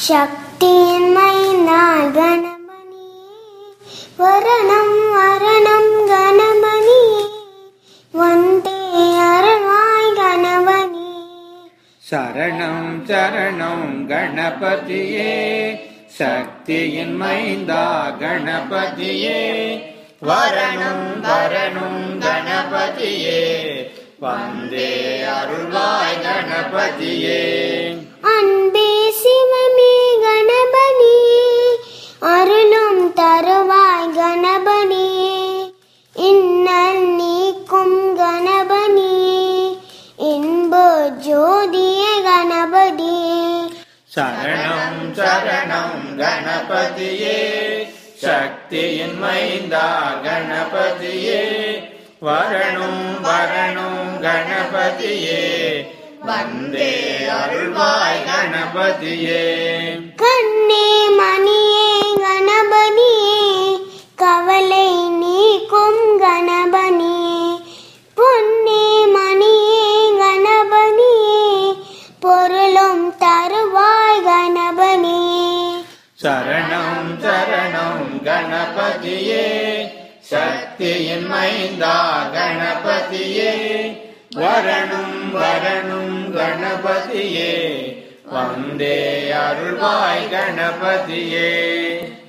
சக்தியின் மைந்தா கணபதியே வரணம் வரணம் கணபதியே வந்தே அருள்வாய் கணபதியே சரணம் சரணம் கணபதியே சக்தியின் மைந்தா கணபதியே வரணும் வரணும் கணபதியே வந்தே அருள்வாய் கணபதியே அன்பே சிவமே கணபதியே அருளும் தருவாய் கணபதியே இன்னல் நீக்கும் கணபதியே இன்ப ஜோதிய கணபதியே சரணம் சரணம் கணபதியே சக்தியின் மைந்தா கணபதியே வரணும் வரணும் கணபதியே வந்தே அருள்வாய் கணபதியே கண்ணே மணியே கணபதியே கவலை நீக்கும் கணபதியே பொன்னே மணியே கணபதியே பொருளும் தருவாய் கணபதியே சரணம் சரணம் கணபதியே சக்தியின் மைந்தா கணபதியே வரணும் வரணும் கணபதியே வந்தே அருள்வாய் கணபதியே